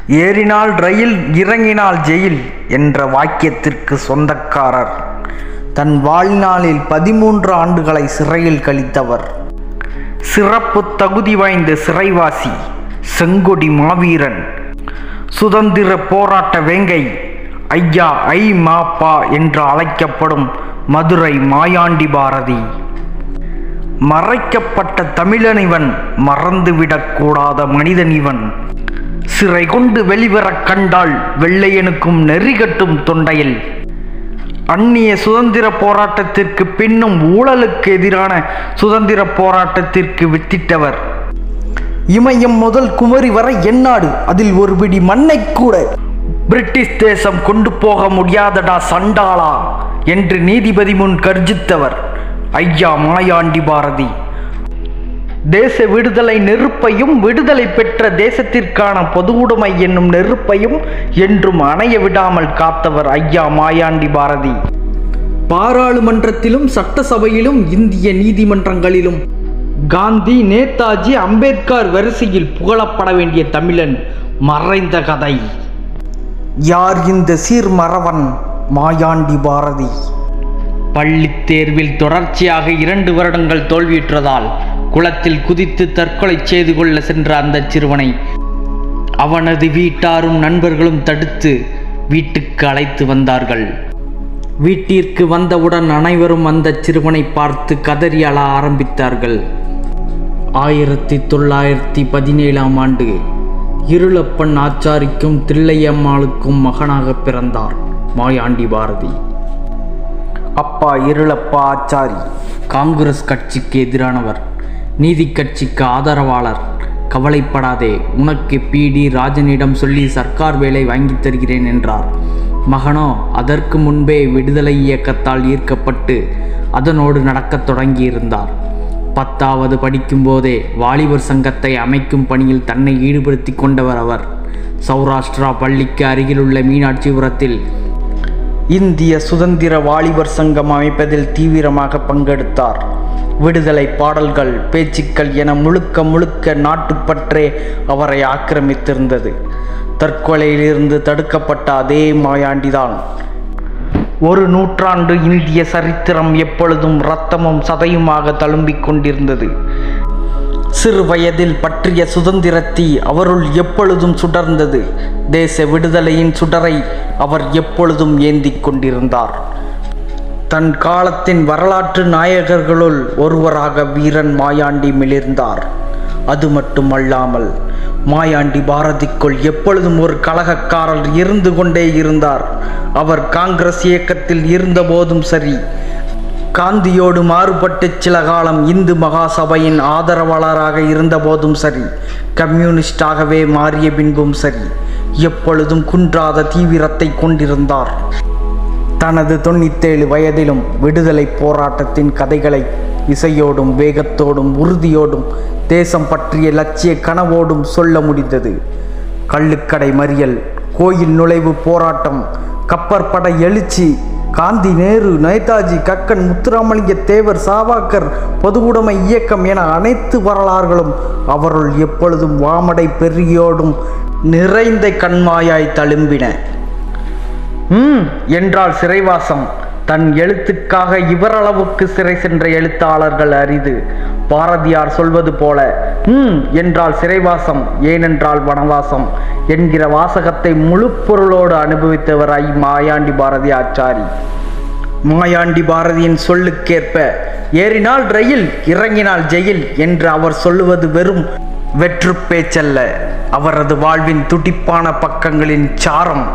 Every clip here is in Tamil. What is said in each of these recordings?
ஏறினால் ரயில் இறங்கினால் ஜெயில் என்ற வாக்கியத்திற்கு சொந்தக்காரர் தன் வாழ்நாளில் பதிமூன்று ஆண்டுகளை சிறையில் கழித்தவர் சிறப்பு தகுதி வாய்ந்த சிறைவாசி செங்கொடி மாவீரன் சுதந்திர போராட்ட வேங்கை ஐயா ஐ மாப்பா என்று அழைக்கப்படும் மதுரை மாயாண்டி பாரதி மறைக்கப்பட்ட தமிழனிவன் மறந்துவிடக்கூடாத மனிதனிவன் சிறை கொண்டு வெளிவரக் கண்டால் வெள்ளையனுக்கும் நெறிகட்டும் தொண்டையில் அந்நிய சுதந்திர போராட்டத்திற்கு பின்னும் ஊழலுக்கு எதிரான சுதந்திர போராட்டத்திற்கு வித்திட்டவர் இமயம் முதல் குமரி வரை எந்நாடு அதில் ஒரு பிடி மண்ணை கூட பிரிட்டிஷ் தேசம் கொண்டு போக முடியாதடா சண்டாளா என்று நீதிபதி முன் கர்ஜித்தவர் ஐயா மாயாண்டி பாரதி தேச விடுதலை நெருப்பையும் விடுதலை பெற்ற தேசத்திற்கான பொது உடைமை என்னும் நெருப்பையும் என்றும் அணைய விடாமல் காத்தவர் ஐயா மாயாண்டி பாரதி பாராளுமன்றத்திலும் சட்டசபையிலும் இந்திய நீதிமன்றங்களிலும் காந்தி நேதாஜி அம்பேத்கர் வரிசையில் புகழப்பட வேண்டிய தமிழன் மறைந்த கதை யார் இந்த சீர்மறவன் மாயாண்டி பாரதி பள்ளித் தேர்வில் தொடர்ச்சியாக இரண்டு வருடங்கள் தோல்வியுற்றதால் குளத்தில் குதித்து தற்கொலை செய்து கொள்ள சென்ற அந்த சிறுவனை அவனது வீட்டாரும் நண்பர்களும் தடுத்து வீட்டுக்கு அழைத்து வந்தார்கள் வீட்டிற்கு வந்தவுடன் அனைவரும் அந்த சிறுவனை பார்த்து கதறி அழ ஆரம்பித்தார்கள் ஆயிரத்தி தொள்ளாயிரத்தி பதினேழாம் ஆண்டு இருளப்பன் ஆச்சாரிக்கும் தில்லையம்மாளுக்கும் மகனாக பிறந்தார் மாயாண்டி பாரதி அப்பா இருளப்பா ஆச்சாரி காங்கிரஸ் கட்சிக்கு எதிரானவர் நீதி கட்சிக்கு ஆதரவாளர் கவலைப்படாதே உனக்கு பிடி ராஜனிடம் சொல்லி சர்க்கார் வேலை வாங்கித் தருகிறேன் என்றார் மகனோ அதற்கு முன்பே விடுதலை இயக்கத்தால் ஈர்க்கப்பட்டு அதனோடு நடக்கத் தொடங்கியிருந்தார் பத்தாவது படிக்கும்போதே வாலிபர் சங்கத்தை அமைக்கும் பணியில் தன்னை ஈடுபடுத்தி கொண்டவர் அவர் சௌராஷ்டிரா பள்ளிக்கு அருகிலுள்ள மீனாட்சிபுரத்தில் இந்திய சுதந்திர வாலிபர் சங்கம் அமைப்பதில் தீவிரமாக பங்கெடுத்தார் விடுதலை பாடல்கள் பேச்சுக்கள் என முழுக்க முழுக்க நாட்டுப்பற்றே அவரை ஆக்கிரமித்திருந்தது தற்கொலையிலிருந்து தடுக்கப்பட்ட அதே மாயாண்டிதான் ஒரு நூற்றாண்டு இந்திய சரித்திரம் எப்பொழுதும் இரத்தமும் சதையுமாக தழும்பிக் கொண்டிருந்தது சிறு வயதில் பற்றிய சுதந்திரத்தீ அவருள் எப்பொழுதும் சுடர்ந்தது தேச விடுதலையின் சுடரை அவர் எப்பொழுதும் ஏந்திக் கொண்டிருந்தார் தன் காலத்தின் வரலாற்று நாயகர்களுள் ஒருவராக வீரன் மாயாண்டி மிளிர்ந்தார் அது மட்டுமல்லாமல் மாயாண்டி பாரதிக்குள் எப்பொழுதும் ஒரு கலகக்காரர் இருந்து கொண்டே இருந்தார் அவர் காங்கிரஸ் இயக்கத்தில் இருந்தபோதும் சரி காந்தியோடு மாறுபட்டு சில காலம் இந்து மகாசபையின் ஆதரவாளராக இருந்தபோதும் சரி கம்யூனிஸ்டாகவே மாறிய பின்பும் சரி எப்பொழுதும் குன்றாத தீவிரத்தை கொண்டிருந்தார் தனது தொண்ணூத்தேழு வயதிலும் விடுதலை போராட்டத்தின் கதைகளை இசையோடும் வேகத்தோடும் உறுதியோடும் தேசம் பற்றிய லட்சிய கனவோடும் சொல்ல முடிந்தது கள்ளுக்கடை மறியல் கோயில் நுழைவு போராட்டம் கப்பற்படை எழுச்சி காந்தி நேரு நேதாஜி கக்கன் முத்துராமலிங்க தேவர் சாவாக்கர் பொதுவுடைமை இயக்கம் என அனைத்து வரலாறுகளும் அவருள் எப்பொழுதும் வாமடை பெருகியோடும் நிறைந்த கண்மாயாய் தழும்பின ம் என்றால் சிறைவாசம் தன் எழுத்துக்காக இவரளவுக்கு சிறை சென்ற எழுத்தாளர்கள் அரிது பாரதியார் சொல்வது போல ம் என்றால் சிறைவாசம் ஏனென்றால் வனவாசம் என்கிற வாசகத்தை முழு பொருளோடு அனுபவித்தவர் ஐ மாயாண்டி பாரதி ஆச்சாரி மாயாண்டி பாரதியின் சொல்லுக்கேற்ப ஏறினால் ரயில் இறங்கினால் ஜெயில் என்று அவர் சொல்லுவது வெறும் வெற்று பேச்சல்ல அவரது வாழ்வின் துடிப்பான பக்கங்களின் சாரம்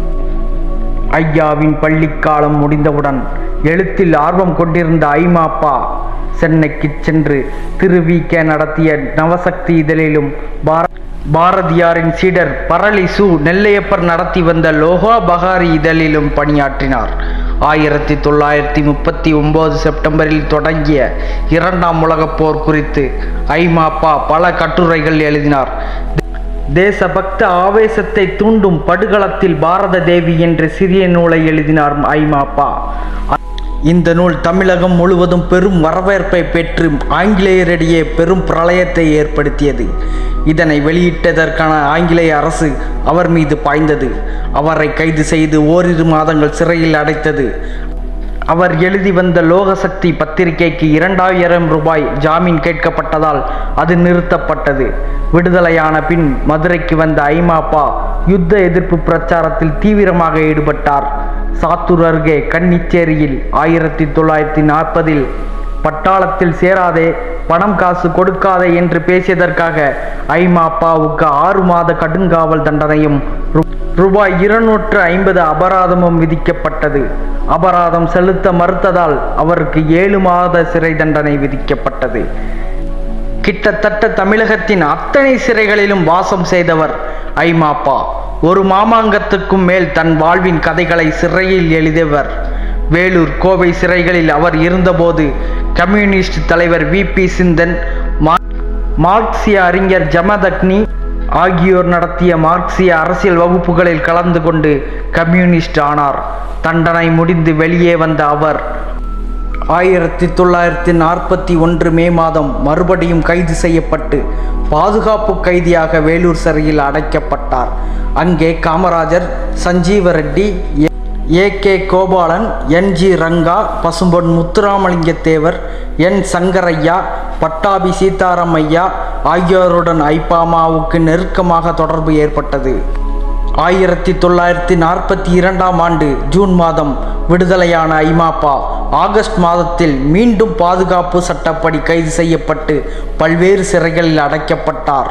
ஐயாவின் பள்ளிக்காலம் முடிந்தவுடன் எழுத்தில் ஆர்வம் கொண்டிருந்த ஐமாப்பா சென்னைக்கு சென்று திரு வி கே நடத்திய நவசக்தி இதழிலும் பார பாரதியாரின் சீடர் பரளி சு நெல்லையப்பர் நடத்தி வந்த லோகா பகாரி இதழிலும் பணியாற்றினார் ஆயிரத்தி தொள்ளாயிரத்தி முப்பத்தி ஒன்பது செப்டம்பரில் தொடங்கிய இரண்டாம் உலகப் போர் குறித்து ஐமாப்பா பல கட்டுரைகள் எழுதினார் தேசபக்த ஆவேசத்தை தூண்டும் படுகளத்தில் பாரத தேவி என்ற சிறிய நூலை எழுதினார் ஐமாப்பா இந்த நூல் தமிழகம் முழுவதும் பெரும் வரவேற்பை பெற்று ஆங்கிலேயரிடையே பெரும் பிரளயத்தை ஏற்படுத்தியது இதனை வெளியிட்டதற்கான ஆங்கிலேய அரசு அவர் மீது பாய்ந்தது அவரை கைது செய்து ஓரிரு மாதங்கள் சிறையில் அடைத்தது அவர் எழுதி வந்த லோகசக்தி பத்திரிகைக்கு இரண்டாயிரம் ரூபாய் ஜாமீன் கேட்கப்பட்டதால் அது நிறுத்தப்பட்டது விடுதலையான பின் மதுரைக்கு வந்த ஐமாப்பா யுத்த எதிர்ப்பு பிரச்சாரத்தில் தீவிரமாக ஈடுபட்டார் சாத்தூர் அருகே கன்னிச்சேரியில் ஆயிரத்தி தொள்ளாயிரத்தி நாற்பதில் பட்டாளத்தில் சேராதே பணம் காசு கொடுக்காதே என்று பேசியதற்காக ஐமாப்பாவுக்கு ஆறு மாத கடுங்காவல் தண்டனையும் ரு- ரூபாய் இருநூற்று ஐம்பது அபராதமும் விதிக்கப்பட்டது அபராதம் செலுத்த மறுத்ததால் அவருக்கு ஏழு மாத சிறை தண்டனை விதிக்கப்பட்டது கிட்டத்தட்ட தமிழகத்தின் அத்தனை சிறைகளிலும் வாசம் செய்தவர் ஐமாப்பா ஒரு மாமாங்கத்துக்கும் மேல் தன் வாழ்வின் கதைகளை சிறையில் எழுதியவர் வேலூர் கோவை சிறைகளில் அவர் இருந்தபோது கம்யூனிஸ்ட் தலைவர் வி பி சிந்தன் மா- மார்க்சிய அறிஞர் ஜமதக்னி ஆகியோர் நடத்திய மார்க்சிய அரசியல் வகுப்புகளில் கலந்து கொண்டு கம்யூனிஸ்ட் ஆனார் தண்டனை முடிந்து வெளியே வந்த அவர் ஆயிரத்தி தொள்ளாயிரத்தி நாற்பத்தி ஒன்று மே மாதம் மறுபடியும் கைது செய்யப்பட்டு பாதுகாப்பு கைதியாக வேலூர் சிறையில் அடைக்கப்பட்டார் அங்கே Kamarajar Sanjeeva Reddy A K Gopalan N G Ranga Pasumpon Muthuramalinga Thevar N Sankaraiah Pattabhi Sitaram ஐயா ஆகியோருடன் ஐப்பாமாவுக்கு நெருக்கமாக தொடர்பு ஏற்பட்டது ஆயிரத்தி தொள்ளாயிரத்தி நாற்பத்தி இரண்டாம் ஆண்டு ஜூன் மாதம் விடுதலையான ஐமாப்பா ஆகஸ்ட் மாதத்தில் மீண்டும் பாதுகாப்பு சட்டப்படி கைது செய்யப்பட்டு பல்வேறு சிறைகளில் அடைக்கப்பட்டார்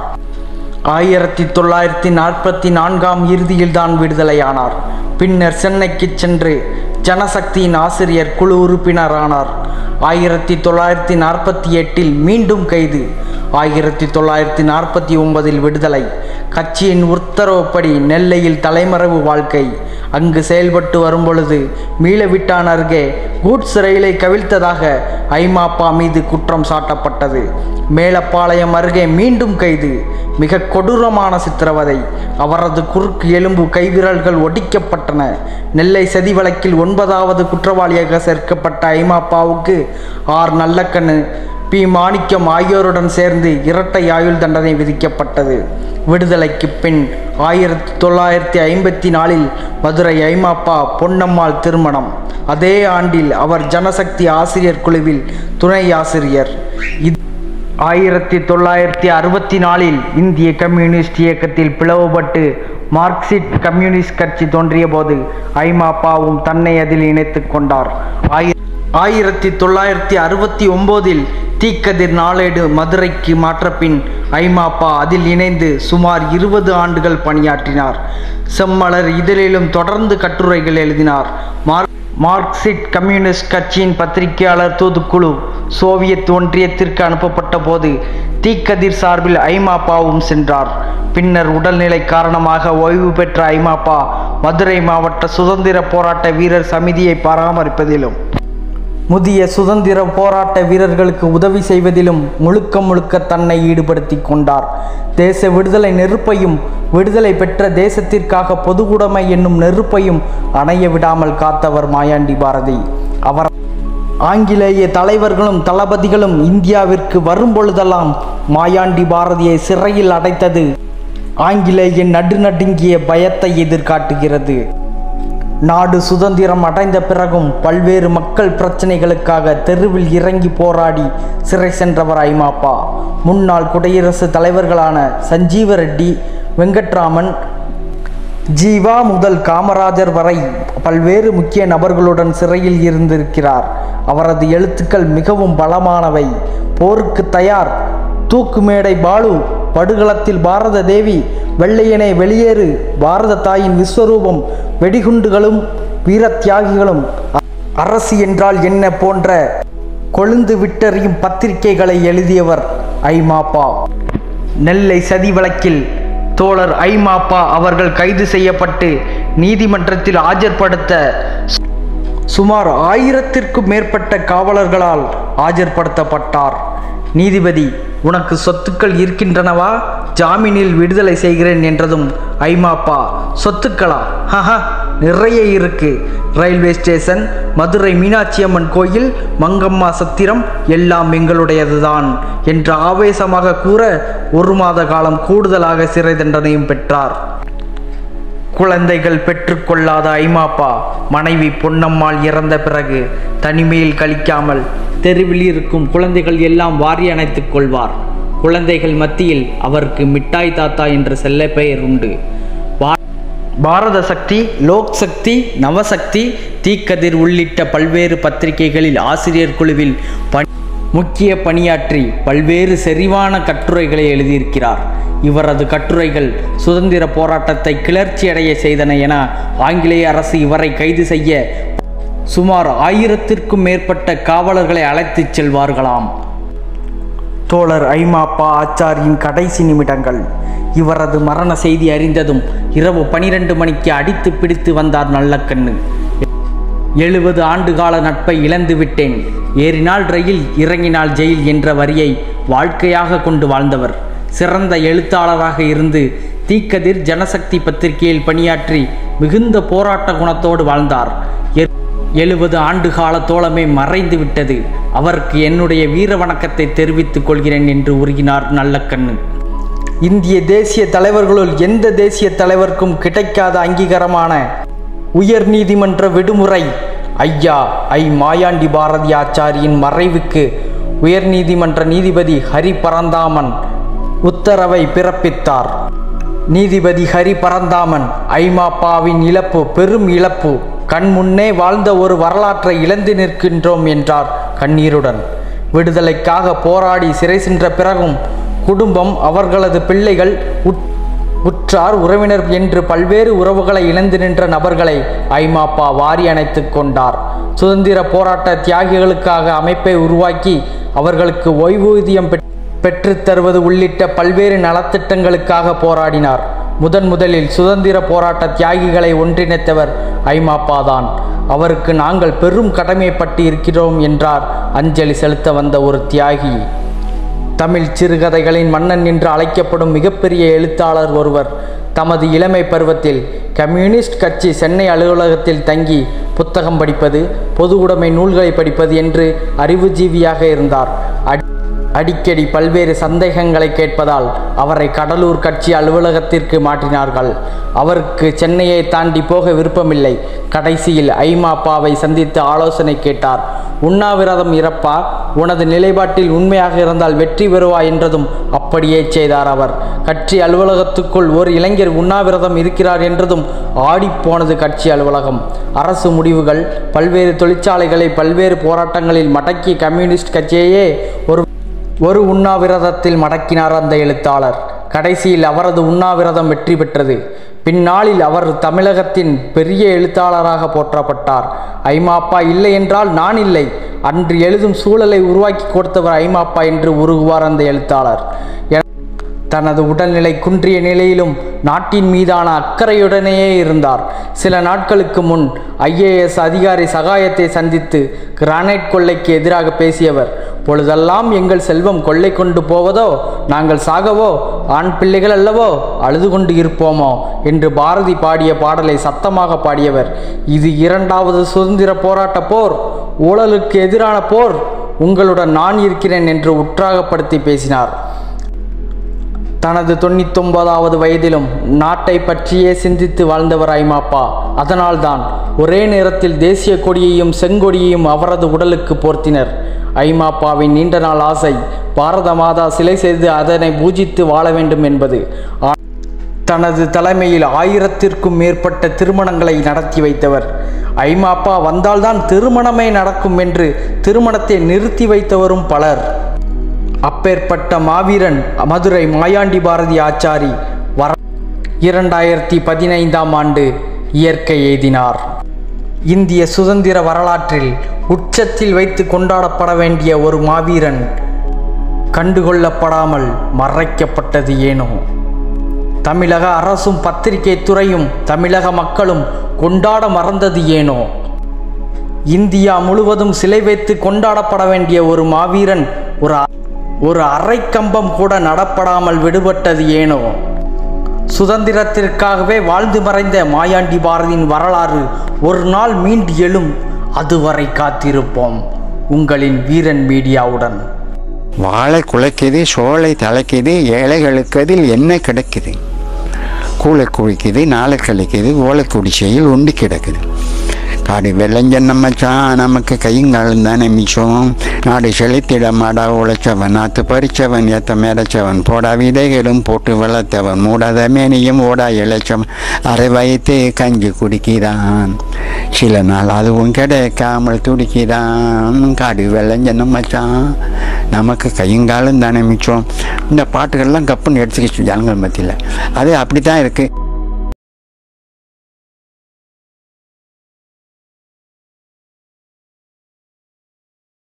ஆயிரத்தி தொள்ளாயிரத்தி நாற்பத்தி நான்காம் இறுதியில்தான் விடுதலையானார் பின்னர் சென்னைக்கு சென்று ஜனசக்தியின் ஆசிரியர் குழு உறுப்பினரானார் ஆயிரத்தி தொள்ளாயிரத்தி நாற்பத்தி எட்டில் மீண்டும் கைது ஆயிரத்தி தொள்ளாயிரத்தி நாற்பத்தி ஒன்பதில் விடுதலை கட்சியின் உத்தரவுப்படி நெல்லையில் தலைமறைவு வாழ்க்கை அங்கு செயல்பட்டு வரும்பொழுது மீளவிட்டான் அருகே கூட்ஸ் ரயிலை கவிழ்த்ததாக ஐமாப்பா மீது குற்றம் சாட்டப்பட்டது மேலப்பாளையம் அருகே மீண்டும் கைது மிக கொடூரமான சித்திரவதை அவரது குறுக்கு எலும்பு கைவிரல்கள் ஒடிக்கப்பட்டன நெல்லை சதி வழக்கில் ஒன்பதாவது குற்றவாளியாக சேர்க்கப்பட்ட ஐமாப்பாவுக்கு ஆர் நல்லக்கண்ணு பி மாணிக்கம் ஆகியோருடன் சேர்ந்து இரட்டை ஆயுள் தண்டனை விதிக்கப்பட்டது விடுதலைக்கு பின் ஆயிரத்தி தொள்ளாயிரத்தி ஐம்பத்தி நாலில் மதுரை ஐமாப்பா பொன்னம்மாள் திருமணம் அதே ஆண்டில் அவர் ஜனசக்தி ஆசிரியர் குழுவில் துணை ஆசிரியர் இது ஆயிரத்தி தொள்ளாயிரத்தி அறுபத்தி நாலில் இந்திய கம்யூனிஸ்ட் இயக்கத்தில் பிளவுபட்டு மார்க்சிஸ்ட் கம்யூனிஸ்ட் கட்சி தோன்றிய போது ஐமாப்பாவும் தன்னை அதில் இணைத்துக் கொண்டார் ஆயி- ஆயிரத்தி தொள்ளாயிரத்தி அறுபத்தி ஒம்போதில் தீக்கதிர் நாளேடு மதுரைக்கு மாற்றப்பின் ஐமாப்பா அதில் இணைந்து சுமார் இருபது ஆண்டுகள் பணியாற்றினார் செம்மலர் இதழிலும் தொடர்ந்து கட்டுரைகள் எழுதினார் மார்க் மார்க்சிஸ்ட் கம்யூனிஸ்ட் கட்சியின் பத்திரிகையாளர் தூதுக்குழு சோவியத் ஒன்றியத்திற்கு அனுப்பப்பட்ட போது தீக்கதிர் சார்பில் ஐமாப்பாவும் சென்றார் பின்னர் உடல்நிலை காரணமாக ஓய்வு பெற்ற ஐமாப்பா மதுரை மாவட்ட சுதந்திர போராட்ட வீரர் சமிதியை பராமரிப்பதிலும் முதிய சுதந்திர போராட்ட வீரர்களுக்கு உதவி செய்வதிலும் முழுக்க முழுக்க தன்னை ஈடுபடுத்தி கொண்டார் தேச விடுதலை நெருப்பையும் விடுதலை பெற்ற தேசத்திற்காக பொதுவுடைமை என்னும் நெருப்பையும் அணைய விடாமல் காத்தவர் மாயாண்டி பாரதி அவர் ஆங்கிலேய தலைவர்களும் தளபதிகளும் இந்தியாவிற்கு வரும்பொழுதெல்லாம் மாயாண்டி பாரதியை சிறையில் அடைத்தது ஆங்கிலேய நடுநடுங்கிய பயத்தை எதிர்காட்டுகிறது நாடு சுதந்திரம் அடைந்த பிறகும் பல்வேறு மக்கள் பிரச்சனைகளுக்காக தெருவில் இறங்கி போராடி சிறை சென்றவர் ஐமாப்பா முன்னாள் குடியரசு தலைவர்களான சஞ்சீவ ரெட்டி வெங்கட்ராமன் ஜீவா முதல் காமராஜர் வரை பல்வேறு முக்கிய நபர்களுடன் சிறையில் இருந்திருக்கிறார் அவரது எழுத்துக்கள் மிகவும் பலமானவை போருக்கு தயார் தூக்கு மேடை பாலு படுகளத்தில் பாரத தேவி வெள்ளையனே வெளியேறு பாரத தாயின் விஸ்வரூபம் வெடிகுண்டுகளும் வீரத்தியாகிகளும் அ- அரசு என்றால் என்ன போன்ற கொழுந்து விட்டறியும் பத்திரிகைகளை எழுதியவர் ஐமாப்பா நெல்லை சதி வழக்கில் தோழர் ஐமாப்பா அவர்கள் கைது செய்யப்பட்டு நீதிமன்றத்தில் ஆஜர்படுத்த சு- சுமார் ஆயிரத்திற்கும் மேற்பட்ட காவலர்களால் ஆஜர்படுத்தப்பட்டார் நீதிபதி உனக்கு சொத்துக்கள் இருக்கின்றனவா ஜாமீனில் விடுதலை செய்கிறேன் என்றதும் ஐமாப்பா சொத்துக்களா ஹஹ நிறைய இருக்கு ரயில்வே ஸ்டேஷன் மதுரை மீனாட்சி அம்மன் கோயில் மங்கம்மா சத்திரம் எல்லாம் எங்களுடையதுதான் என்று ஆவேசமாக கூற ஒரு மாத காலம் கூடுதலாக சிறை தண்டனையும் பெற்றார் குழந்தைகள் பெற்றுக்கொள்ளாத ஐமாப்பா மனைவி பொன்னம்மாள் இறந்த பிறகு தனிமையில் கழிக்காமல் தெருவில் இருக்கும் குழந்தைகள் எல்லாம் வாரி அணைத்துக் கொள்வார் குழந்தைகள் மத்தியில் அவருக்கு மிட்டாய் தாத்தா என்ற செல்ல பெயர் உண்டு பா- பாரத சக்தி லோக் சக்தி நவசக்தி தீக்கதிர் உள்ளிட்ட பல்வேறு பத்திரிகைகளில் ஆசிரியர் குழுவில் பணி முக்கிய பணியாற்றி பல்வேறு செறிவான கட்டுரைகளை எழுதியிருக்கிறார் இவரது கட்டுரைகள் சுதந்திர போராட்டத்தை கிளர்ச்சியடைய செய்தன என ஆங்கிலேய அரசு இவரை கைது செய்ய சுமார் ஆயிரத்திற்கும் மேற்பட்ட காவலர்களை அழைத்துச் செல்வார்களாம் தோழர் ஐமாப்பா ஆச்சாரியின் கடைசி நிமிடங்கள் இவரது மரண செய்தி அறிந்ததும் இரவு பனிரெண்டு மணிக்கு அடித்து பிடித்து வந்தார் நல்லக்கண்ணு எழுபது ஆண்டுகால நட்பை இழந்து விட்டேன் ஏறினால் ரயில் இறங்கினால் ஜெயில் என்ற வரியை வாழ்க்கையாக கொண்டு வாழ்ந்தவர் சிறந்த எழுத்தாளராக இருந்து தீக்கதிர் ஜனசக்தி பத்திரிகையில் பணியாற்றி மிகுந்த போராட்ட குணத்தோடு வாழ்ந்தார் எ- எழுபது ஆண்டு கால தோழமை மறைந்து விட்டது அவருக்கு என்னுடைய வீர வணக்கத்தை தெரிவித்துக் கொள்கிறேன் என்று உருகினார் நல்லக்கண்ணு இந்திய தேசிய தலைவர்களுள் எந்த தேசிய தலைவருக்கும் கிடைக்காத அங்கீகாரமான உயர் நீதிமன்ற விடுமுறை ஐயா ஐ மாயாண்டி பாரதி ஆச்சாரியின் மறைவுக்கு உயர்நீதிமன்ற நீதிபதி ஹரி பரந்தாமன் உத்தரவை பிறப்பித்தார் நீதிபதி ஹரி பரந்தாமன் ஐமாப்பாவின் இழப்பு பெரும் இழப்பு கண் முன்னே வாழ்ந்த ஒரு வரலாற்றை இழந்து நிற்கின்றோம் என்றார் கண்ணீருடன் விடுதலைக்காக போராடி சிறை சென்ற பிறகும் குடும்பம் அவர்களது பிள்ளைகள் உட்- உற்றார் உறவினர் என்று பல்வேறு உறவுகளை இழந்து நின்ற நபர்களை ஐமாப்பா வாரி அணைத்துக் கொண்டார் சுதந்திர போராட்ட தியாகிகளுக்காக அமைப்பை உருவாக்கி அவர்களுக்கு ஓய்வூதியம் பெற்- பெற்றுத் தருவது உள்ளிட்ட பல்வேறு நலத்திட்டங்களுக்காக போராடினார் முதன் முதலில் சுதந்திர போராட்ட தியாகிகளை ஒன்றிணைத்தவர் ஐமாப்பா தான் அவருக்கு நாங்கள் பெரும் கடமைப்பட்டு இருக்கிறோம் என்றார் அஞ்சலி செலுத்த வந்த ஒரு தியாகி தமிழ் சிறுகதைகளின் மன்னன் என்று அழைக்கப்படும் மிகப்பெரிய எழுத்தாளர் ஒருவர் தமது இளமை பருவத்தில் கம்யூனிஸ்ட் கட்சி சென்னை அலுவலகத்தில் தங்கி புத்தகம் படிப்பது பொது உடைமை நூல்களை படிப்பது என்று அறிவுஜீவியாக இருந்தார் அடி- அடிக்கடி பல்வேறு சந்தேகங்களை கேட்பதால் அவரை கடலூர் கட்சி அலுவலகத்திற்கு மாற்றினார்கள் அவருக்கு சென்னையை தாண்டி போக விருப்பமில்லை கடைசியில் ஐமாப்பாவை சந்தித்து ஆலோசனை கேட்டார் உண்ணாவிரதம் இறப்பா உனது நிலைப்பாட்டில் உண்மையாக இருந்தால் வெற்றி பெறுவாய் என்றதும் அப்படியே செய்தார் அவர் கட்சி அலுவலகத்துக்குள் ஒரு இளைஞர் உண்ணாவிரதம் இருக்கிறார் என்றதும் ஆடிப்போனது கட்சி அலுவலகம் அரசு முடிவுகள் பல்வேறு தொழிற்சாலைகளை பல்வேறு போராட்டங்களில் மடக்கிய கம்யூனிஸ்ட் கட்சியையே ஒரு ஒரு உண்ணாவிரதத்தில் மடக்கினார் அந்த எழுத்தாளர் கடைசியில் அவரது உண்ணாவிரதம் வெற்றி பெற்றது பின்னாளில் அவர் தமிழகத்தின் பெரிய எழுத்தாளராக போற்றப்பட்டார் ஐமாப்பா இல்லை என்றால் நான் இல்லை அன்று எழுதும் சூழலை உருவாக்கி கொடுத்தவர் ஐமாப்பா என்று உருகுவார் அந்த எழுத்தாளர் என- தனது உடல்நிலை குன்றிய நிலையிலும் நாட்டின் மீதான அக்கறையுடனேயே இருந்தார் சில நாட்களுக்கு முன் ஐஏஎஸ் அதிகாரி சகாயத்தை சந்தித்து கிரானைட் கொள்ளைக்கு எதிராக பேசியவர் பொழுதெல்லாம் எங்கள் செல்வம் கொள்ளை கொண்டு போவதோ நாங்கள் சாகவோ ஆண் பிள்ளைகள் அல்லவோ அழுது கொண்டு இருப்போமோ என்று பாரதி பாடிய பாடலை சத்தமாக பாடியவர் இது இரண்டாவது சுதந்திர போராட்ட போர் ஊழலுக்கு எதிரான போர் உங்களுடன் நான் இருக்கிறேன் என்று உற்சாகப்படுத்தி பேசினார் தனது தொண்ணூத்தொன்பதாவது வயதிலும் நாட்டை பற்றியே சிந்தித்து வாழ்ந்தவர் ஐமாப்பா அதனால்தான் ஒரே நேரத்தில் தேசிய கொடியையும் செங்கொடியையும் அவரது உடலுக்கு போர்த்தினர் ஐமாப்பாவின் நீண்ட நாள் ஆசை பாரத மாதா சிலை செய்து அதனை பூஜித்து வாழ வேண்டும் என்பது ஆ- தனது தலைமையில் ஆயிரத்திற்கும் மேற்பட்ட திருமணங்களை நடத்தி வைத்தவர் ஐமாப்பா வந்தால்தான் திருமணமே நடக்கும் என்று திருமணத்தை நிறுத்தி வைத்தவரும் பலர் அப்பேற்பட்ட மாவீரன் மதுரை மாயாண்டி பாரதி ஆச்சாரி வர இரண்டாயிரத்தி பதினைந்தாம் ஆண்டு இயற்கை எய்தினார் இந்திய சுதந்திர வரலாற்றில் உச்சத்தில் வைத்து கொண்டாடப்பட வேண்டிய ஒரு மாவீரன் கண்டுகொள்ளப்படாமல் மறைக்கப்பட்டது ஏனோ தமிழக அரசும் பத்திரிகை துறையும் தமிழக மக்களும் கொண்டாட மறந்தது ஏனோ இந்தியா முழுவதும் சிலை வைத்து கொண்டாடப்பட வேண்டிய ஒரு மாவீரன் ஒரு அ- ஒரு அரை கம்பம் கூட நடப்படாமல் விடுபட்டது ஏனோ சுதந்திரத்திற்காகவே வாழ்ந்து மறைந்த மாயாண்டி பாரதியின் வரலாறு ஒரு நாள் மீண்டு எழும் அதுவரை காத்திருப்போம் உங்களின் வீரன் மீடியாவுடன் வாழை குலைக்குது சோலை தலைக்குது ஏழைகளுக்கு அதில் என்ன கிடைக்குது கூளை குழிக்குது நாளை கழிக்குது ஓலை குடிசையில் உண்டு கிடக்குது காடு வெள்ளஞ்சன் மச்சான் நமக்கு கையுங்காலும் தானே மிச்சம் நாடு செழித்திட மாடா உழைச்சவன் நாத்து பறிச்சவன் ஏத்த மேடைச்சவன் போடா விதைகளும் போட்டு வளர்த்தவன் மூடாத மேனியும் ஓடா இழைச்சவன் அரை வயிற்று கஞ்சி குடிக்கிறான் சில நாள் அதுவும் கிடைக்காமல் துடிக்கிறான் காடு வெள்ளஞ்சன் மச்சான் நமக்கு கையுங்காலும் தானே மிச்சம் இந்த பாட்டுகள்லாம் கப்புன்னு எடுத்துக்கிச்சு ஜனங்கள் மத்தியில் அது அப்படி தான் இருக்குது